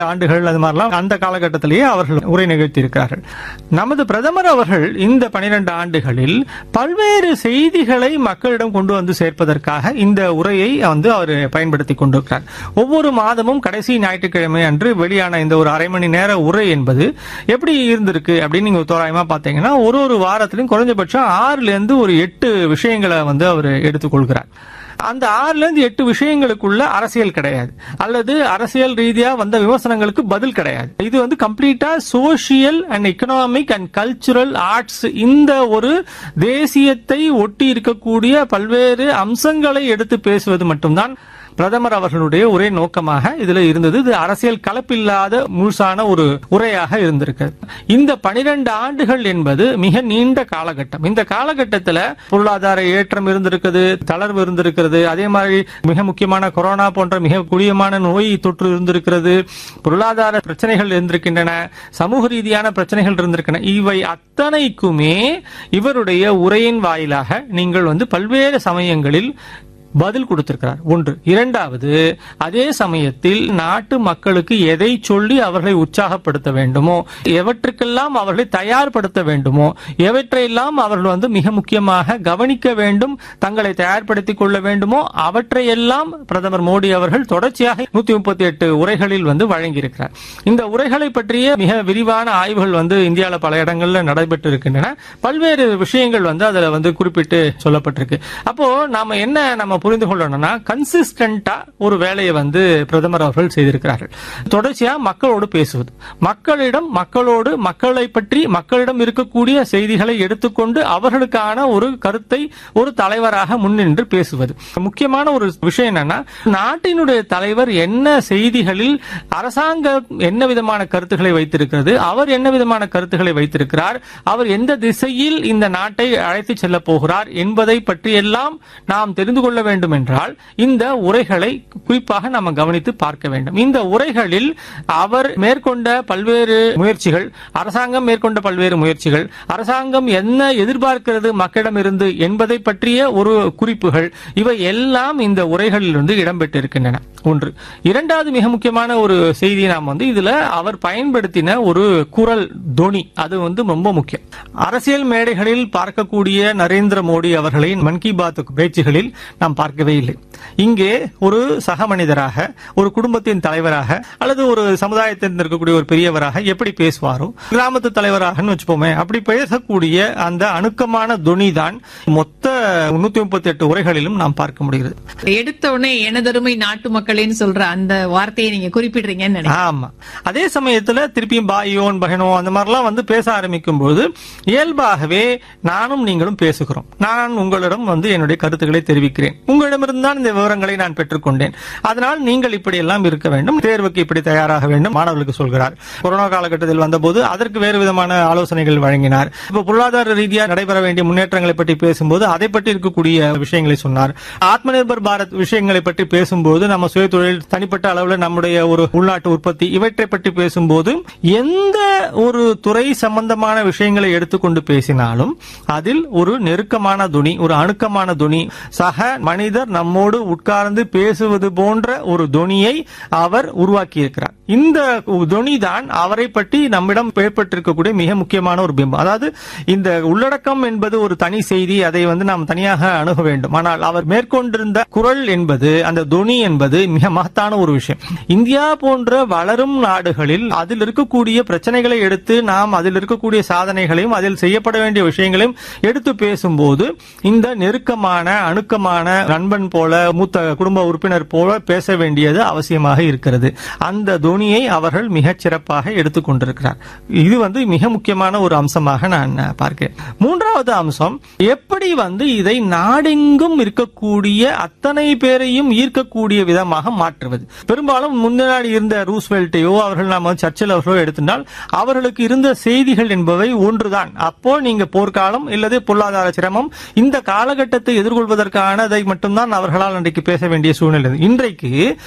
ஆண்டுகள் அது மாதிரிலாம் அந்த காலகட்டத்திலேயே அவர்கள் உரை நிகழ்த்தி இருக்கிறார்கள் நமது பிரதமர் அவர்கள் இந்த பனிரெண்டு ஆண்டுகளில் பல்வேறு செய்திகளை மக்களிடம் கொண்டு வந்து சேர்ப்பதற்காக இந்த உரையை வந்து அவர் பயன்படுத்தி கொண்டிருக்கிறார் ஒவ்வொரு மாதமும் கடைசி ஞாயிற்றுக்கிழமை அன்று வெளியான இந்த ஒரு அரை மணி நேர உரை என்பது எப்படி இருந்திருக்கு அப்படின்னு நீங்க தோராயமா பாத்தீங்கன்னா ஒரு ஒரு வாரத்திலும் குறைஞ்சபட்சம் ஆறுல இருந்து ஒரு எட்டு விஷயங்களை வந்து அவர் எடுத்துக்கொள்கிறார் அந்த ஆறுல இருந்து எட்டு விஷயங்களுக்குள்ள அரசியல் கிடையாது அல்லது அரசியல் ரீதியா வந்த விமர்சனங்களுக்கு பதில் கிடையாது இது வந்து கம்ப்ளீட்டா social and economic and cultural arts இந்த ஒரு தேசியத்தை ஒட்டி இருக்கக்கூடிய பல்வேறு அம்சங்களை எடுத்து பேசுவது மட்டும்தான் பிரதமர் அவர்களுடைய ஒரே நோக்கமாக இதுல இருந்தது இது அரசியல் கலப்பில்லாத முழுசான ஒரு உரையாக இருந்திருக்கு இந்த பனிரெண்டு ஆண்டுகள் என்பது மிக நீண்ட காலகட்டம் இந்த காலகட்டத்தில் பொருளாதார ஏற்றம் இருந்திருக்குது தளர்வு இருந்திருக்கிறது அதே மாதிரி மிக முக்கியமான கொரோனா போன்ற மிக குடியமான நோய் தொற்று இருந்திருக்கிறது பொருளாதார பிரச்சனைகள் இருந்திருக்கின்றன சமூக ரீதியான பிரச்சனைகள் இருந்திருக்கின்றன இவை அத்தனைக்குமே இவருடைய உரையின் வாயிலாக நீங்கள் வந்து பல்வேறு சமயங்களில் பதில் கொடுத்திருக்கிறார் ஒன்று இரண்டாவது அதே சமயத்தில் நாட்டு மக்களுக்கு எதை சொல்லி அவர்களை உற்சாகப்படுத்த வேண்டுமோ எவற்றுக்கெல்லாம் அவர்களை தயார்படுத்த வேண்டுமோ எவற்றையெல்லாம் அவர்கள் வந்து மிக முக்கியமாக கவனிக்க வேண்டும் தங்களை தயார்படுத்திக் கொள்ள வேண்டுமோ அவற்றையெல்லாம் பிரதமர் மோடி அவர்கள் தொடர்ச்சியாக நூத்தி முப்பத்தி எட்டு உரைகளில் வந்து வழங்கியிருக்கிறார் இந்த உரைகளை பற்றிய மிக விரிவான ஆய்வுகள் வந்து இந்தியாவில் பல இடங்கள்ல நடைபெற்று இருக்கின்றன பல்வேறு விஷயங்கள் வந்து அதுல வந்து குறிப்பிட்டு சொல்லப்பட்டிருக்கு அப்போ நாம என்ன நம்ம புரிந்து கொள்ளணும்னா கன்சிஸ்டன்டா ஒரு வேலையை வந்து பிரதமர் அவர்கள் செய்திருக்கிறார்கள் தொடர்ச்சியா மக்களோடு பேசுவது மக்களிடம் மக்களோடு மக்களை பற்றி மக்களிடம் இருக்கக்கூடிய செய்திகளை எடுத்துக்கொண்டு அவர்களுக்கான ஒரு கருத்தை ஒரு தலைவராக முன்னின்று பேசுவது முக்கியமான ஒரு விஷயம் என்னன்னா நாட்டினுடைய தலைவர் என்ன செய்திகளில் அரசாங்கம் என்ன விதமான கருத்துக்களை வைத்திருக்கிறது அவர் என்ன விதமான கருத்துக்களை வைத்திருக்கிறார் அவர் எந்த திசையில் இந்த நாட்டை அழைத்து செல்ல போகிறார் என்பதை பற்றியெல்லாம் நாம் தெரிந்து கொள்ள வேண்டும் என்றால் இந்த உரைகளை குறிப்பாக நாம் கவனித்து பார்க்க வேண்டும் இந்த உரைகளில் அவர் மேற்கொண்ட பல்வேறு முயற்சிகள் அரசாங்கம் மேற்கொண்ட பல்வேறு முயற்சிகள் அரசாங்கம் என்ன எதிர்பார்க்கிறது மக்களிடமிருந்து என்பதை பற்றிய ஒரு குறிப்புகள் இவை எல்லாம் இந்த உரைகளில் இருந்து இடம்பெற்றிருக்கின்றன ஒன்று இரண்டாவது மிக முக்கியமான ஒரு செய்தி நாம் வந்து இதுல அவர் பயன்படுத்தின ஒரு குரல் தொனி அது வந்து ரொம்ப முக்கியம் அரசியல் மேடைகளில் பார்க்கக்கூடிய நரேந்திர மோடி அவர்களை மன் கி பாத் பேச்சுகளில் நாம் பார்க்கவே இல்லை இங்கே ஒரு சக மனிதராக ஒரு குடும்பத்தின் தலைவராக அல்லது ஒரு சமுதாயத்தில் இருக்கக்கூடிய ஒரு பெரியவராக எப்படி பேசுவாரோ கிராமத்து தலைவராகன்னு வச்சுப்போமே அப்படி பேசக்கூடிய அந்த அணுக்கமான துணி தான் மொத்த முன்னூத்தி முப்பத்தி எட்டு உரைகளிலும் நாம் பார்க்க முடிகிறது எடுத்த உடனே எனதருமை நாட்டு மக்களேன்னு சொல்ற அந்த வார்த்தையை நீங்க குறிப்பிடுறீங்கன்னு நினைக்கிறேன் ஆமா அதே சமயத்துல திருப்பியும் பாயோன் பகனோ அந்த மாதிரிலாம் வந்து பேச ஆரம்பிக்கும் போது இயல்பாகவே நானும் நீங்களும் பேசுகிறோம் நான் உங்களிடம் வந்து என்னுடைய கருத்துக்களை தெரிவிக்கிறேன் உங்களிடமிருந்து தான் இந்த விவரங்களை நான் பெற்றுக்கொண்டேன் அதனால் நீங்கள் இப்படி எல்லாம் இருக்க வேண்டும் தேர்வுக்கு இப்படி தயாராக வேண்டும் மாணவர்களுக்கு சொல்கிறார் கொரோனா காலகட்டத்தில் வந்தபோது அதற்கு வேறு விதமான ஆலோசனைகள் வழங்கினார் இப்ப பொருளாதார ரீதியாக நடைபெற வேண்டிய முன்னேற்றங்களை பற்றி பேசும்போது அதை பற்றி இருக்கக்கூடிய விஷயங்களை சொன்னார் ஆத்ம நிர்பர் பாரத் விஷயங்களை பற்றி பேசும்போது நம்ம சுயதொழில் தனிப்பட்ட அளவில் நம்முடைய ஒரு உள்நாட்டு உற்பத்தி இவற்றை பற்றி பேசும்போது எந்த ஒரு துறை சம்பந்தமான விஷயங்களை எடுத்துக்கொண்டு பேசினாலும் அதில் ஒரு நெருக்கமான துணி ஒரு அணுக்கமான துணி சக மனிதர் நம்மோடு உட்கார்ந்து பேசுவது போன்ற ஒரு துணியை அவர் உருவாக்கி இருக்கிறார் இந்த துணி தான் அவரை பற்றி நம்மிடம் ஏற்பட்டிருக்கக்கூடிய மிக முக்கியமான ஒரு பிம்பம் அதாவது இந்த உள்ளடக்கம் என்பது ஒரு தனி செய்தி அதை வந்து நாம் தனியாக அணுக வேண்டும் ஆனால் அவர் மேற்கொண்டிருந்த குரல் என்பது அந்த துணி என்பது மிக மகத்தான ஒரு விஷயம் இந்தியா போன்ற வளரும் நாடுகளில் அதில் இருக்கக்கூடிய பிரச்சனைகளை எடுத்து நாம் அதில் இருக்கக்கூடிய சாதனைகளையும் அதில் செய்யப்பட வேண்டிய விஷயங்களையும் எடுத்து பேசும்போது இந்த நெருக்கமான அணுக்கமான நண்பன் போல மூத்த குடும்ப உறுப்பினர் போல பேச வேண்டியது அவசியமாக இருக்கிறது அந்த துணியை அவர்கள் மிகச் சிறப்பாக எடுத்துக் கொண்டிருக்கிறார் இது வந்து மிக முக்கியமான ஒரு அம்சமாக நான் பார்க்கிறேன் மூன்றாவது அம்சம் எப்படி வந்து இதை நாடெங்கும் இருக்கக்கூடிய அத்தனை பேரையும் ஈர்க்கக்கூடிய விதமாக மாற்றுவது பெரும்பாலும் முன்னாடி இருந்த ரூஸ்வெல்ட்டையோ அவர்கள் நாம சர்ச்சில் அவர்களோ எடுத்திருந்தால் அவர்களுக்கு இருந்த செய்திகள் என்பவை ஒன்றுதான் அப்போ நீங்க போர்க்காலம் இல்லது பொருளாதார சிரமம் இந்த காலகட்டத்தை எதிர்கொள்வதற்கானதை மட்டும்தான் அவர்களால் அன்றைக்கு பேச வேண்டிய சூழ்நிலை இன்றைக்கு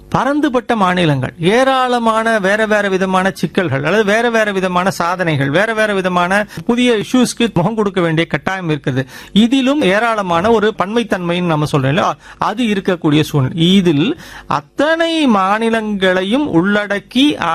பரந்துபட்ட மாநிலங்கள் ஏராளமான வேற வேற விதமான சிக்கல்கள் அல்லது வேற வேற விதமான சாதனைகள் வேற வேற விதமான புதிய இஷ்யூஸ்க்கு முகம் கொடுக்க வேண்டிய கட்டாயம் இருக்குது இதிலும் ஏராளமான ஒரு பன்மைத்தன்மைன்னு நம்ம சொல்றோம் இல்லையா அது இருக்கக்கூடிய சூழ்நிலை இதில் அத்தனை மாநிலங்களையும் உள்ளடக்கி